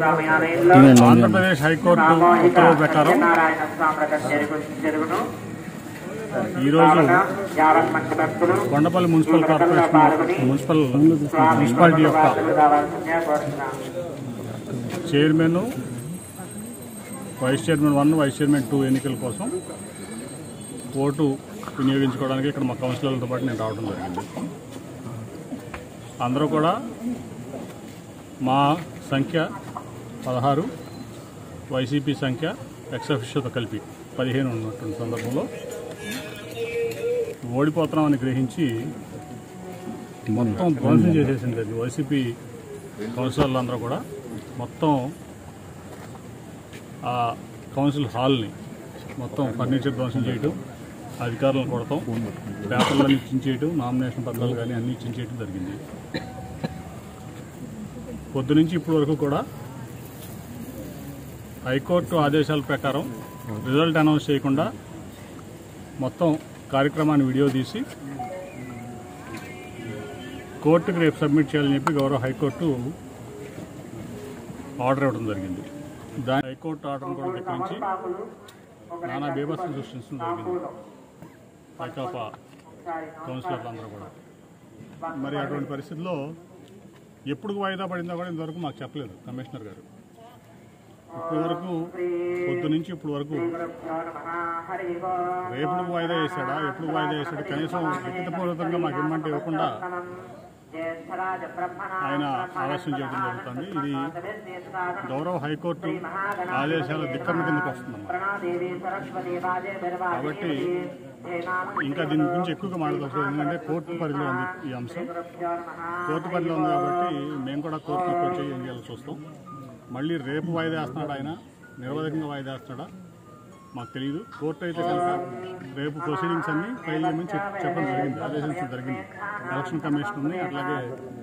Andhra Pradesh high court ఉత్తర్వుల ప్రకారం ఈరోజు Kondapalli municipal corporation municipal municipality యొక్క chairman vice chairman one vice chairman two ఎన్నికల కోసం ఓటు వినియోగించుకోవడానికి ఇక్కడ మా కౌన్సిలర్లతో పాటు నేను రావడం జరిగింది అందరూ కూడా మా సంఖ్య పదహారు వైసీపీ సంఖ్య ఎక్సఫిషియల్తో కలిపి పదిహేను ఉన్నటువంటి సందర్భంలో ఓడిపోతున్నామని గ్రహించి మొత్తం ధ్వంసం చేసేసింది అది వైసీపీ కౌన్సిలర్లు అందరూ కూడా మొత్తం ఆ కౌన్సిల్ హాల్ని మొత్తం ఫర్నిచర్ ధ్వంసం చేయటం అధికారులను కొడతాం పేపర్లన్నీ చించేయటం నామినేషన్ పత్రాలు కానీ అన్నీ చించేయటం జరిగింది పొద్దు నుంచి ఇప్పటి వరకు కూడా హైకోర్టు ఆదేశాల ప్రకారం రిజల్ట్ అనౌన్స్ చేయకుండా మొత్తం కార్యక్రమాన్ని వీడియో తీసి కోర్టుకు రేపు సబ్మిట్ చేయాలని చెప్పి గౌరవ హైకోర్టు ఆర్డర్ ఇవ్వడం జరిగింది దాని హైకోర్టు ఆర్డర్ను కూడా ధిక్కరించి నానా బీభత్సం సృష్టించడం జరిగింది వైకాపా కౌన్సిలర్లు అందరూ కూడా మరి అటువంటి పరిస్థితుల్లో ఎప్పుడు వాయిదా పడిందో కూడా ఇంతవరకు మాకు చెప్పలేదు కమిషనర్ గారు ఇప్పటి వరకు పొద్దు నుంచి ఇప్పుడు వరకు రేపుడు వాయిదా వేసాడా ఎప్పుడు వాయిదా వేసాడు కనీసం లిఖితపూర్వకంగా మాకు ఇమ్మంటే ఇవ్వకుండా ఆయన ఆలస్యం చేయడం జరుగుతుంది ఇది గౌరవ హైకోర్టు ఆదేశాల ధిక్కరణ కిందకు వస్తుందన్నమాట కాబట్టి ఇంకా దీని గురించి ఎక్కువగా మాట్లాడవచ్చు ఎందుకంటే కోర్టు పరిధిలో ఉంది ఈ అంశం కోర్టు పరిధిలో ఉంది కాబట్టి మేము కూడా కోర్టుకి వచ్చి ఏం చేయాలో చూస్తాం మళ్ళీ రేపు వాయిదా వేస్తున్నాడు ఆయన నిరవధికంగా వాయిదా వేస్తున్నాడా మాకు తెలియదు కోర్టు అయితే కనుక రేపు ప్రొసీడింగ్స్ అన్ని ఫైల్ చేయమని చెప్- చెప్పడం జరిగింది ఆదేశించడం జరిగింది ఎలక్షన్ కమిషన్ని అట్లాగే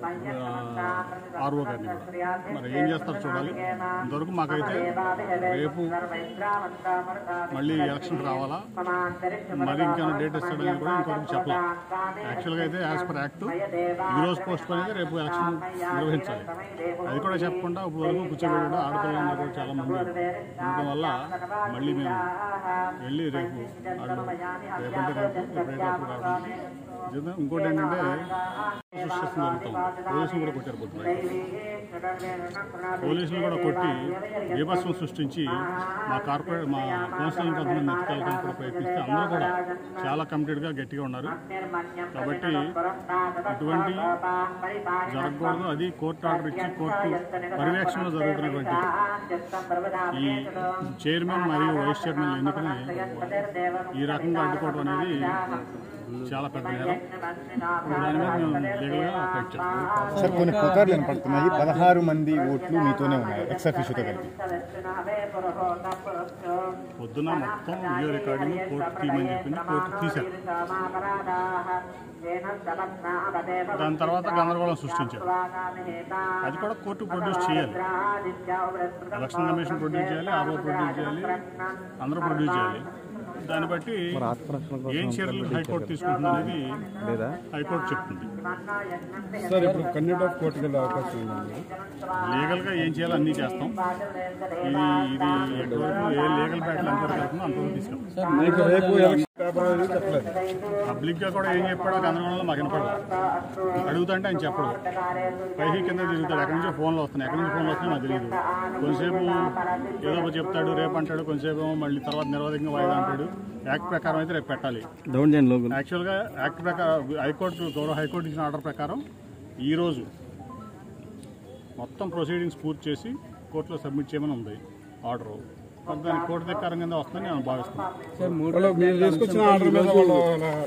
ఆర్ఓ గారిని కూడా మరి ఏం చేస్తారో చూడాలి ఇంతవరకు మాకైతే రేపు మళ్ళీ ఎలక్షన్ రావాలా మరి ఇంకేమైనా డేట్ ఇస్తాడని కూడా ఇంతవరకు చెప్పలేదు యాక్చువల్గా అయితే యాజ్ పర్ యాక్ట్ ఈ రోజు పోస్ట్ పోన్ అయితే రేపు ఎలక్షన్ నిర్వహించాలి అది కూడా చెప్పకుండా ఇప్పుడు వరకు కూర్చోబెట్టడం ఆడపిల్లలు కూడా చాలా మంది ఉండటం వల్ల మళ్ళీ మేము వెళ్ళి రేపు వాళ్ళు రేపంటే రేపు ఎప్పుడైతే అప్పుడు రావడానికి చేద్దాం. ఇంకోటి ఏంటంటే సృష్టిస్తుంది జరుగుతాం పోలీసులు కూడా కొట్టారు పొద్దున పోలీసులు కూడా కొట్టి బీభత్సం సృష్టించి మా కార్పొరేట్ మా కౌన్సిలింగ్ కొంతమంది ఎత్తుకెళ్ళడానికి కూడా ప్రయత్నిస్తే అందరూ కూడా చాలా కమిటెడ్గా గట్టిగా ఉన్నారు కాబట్టి ఇటువంటి జరగకూడదు అది కోర్టు ఆర్డర్ ఇచ్చి కోర్టు పర్యవేక్షణలో జరుగుతున్నటువంటి ఈ చైర్మన్ మరియు వైస్ చైర్మన్ ఎన్నికని ఈ రకంగా అడ్డుకోవడం అనేది చాలా పెద్ద నేరం దాని మీద మేము లీగల్గా ఫైట్ చేస్తాం సార్ కొన్ని పుకార్లు వినపడుతున్నాయి పదహారు మంది ఓట్లు మీతోనే ఉన్నాయి ఎక్స్ అఫీషియోతో కలిపి పొద్దున మొత్తం వీడియో రికార్డింగ్ కోర్టు తీయమని చెప్పింది కోర్టు తీశారు దాని తర్వాత గందరగోళం సృష్టించారు అది కూడా కోర్టు ప్రొడ్యూస్ చేయాలి ఎలక్షన్ కమిషన్ ప్రొడ్యూస్ చేయాలి ఆర్ఓ ప్రొడ్యూస్ చేయాలి అందరూ ప్రొడ్యూస్ చేయాలి దాన్ని బట్టి ఏం చర్యలు హైకోర్టు తీసుకుంటుంది అనేది హైకోర్టు చెప్తుంది సార్ ఇప్పుడు కంటెంట్ ఆఫ్ కోర్టుకి వెళ్ళే అవకాశం ఉందండి లీగల్గా ఏం చేయాలో అన్నీ చేస్తాం ఇది ఇది ఎంతవరకు ఏ లీగల్ బ్యాటిల్ ఎంతవరకు వెళ్తుందో అంతవరకు తీసుకెళ్తాం సార్ మీకు రేపు ఎలక్షన్ పేపర్ అనేది చెప్పలేదు పబ్లిక్గా కూడా ఏం చెప్పాడో గందరగోళంలో మాకు వినపడదు అడుగుతుంటే ఆయన చెప్పడు పైకి కింద తిరుగుతాడు ఎక్కడి నుంచో ఫోన్లు వస్తున్నాయి ఎక్కడి నుంచి ఫోన్లు వస్తున్నాయి మాకు తెలియదు కొంతసేపు ఏదో ఒకటి చెప్తాడు రేపు అంటాడు కొంతసేపు ఏమో మళ్ళీ తర్వాత నిరోధకంగా వాయిదా అంటాడు యాక్ట్ ప్రకారం అయితే రేపు పెట్టాలి డౌన్ చేయండి లోగో యాక్చువల్గా యాక్ట్ ప్రకారం హైకోర్టు గౌరవ హైకోర్టు ఇచ్చిన ఆర్డర్ ప్రకారం ఈరోజు మొత్తం ప్రొసీడింగ్స్ పూర్తి చేసి కోర్టులో సబ్మిట్ చేయమని ఉంది ఆర్డర్ మరి దాని కోర్టు ధిక్కారం కింద వస్తుందని నేను భావిస్తున్నాను సార్ మూడు మీరు తీసుకొచ్చిన ఆర్డర్ మీద వాళ్ళు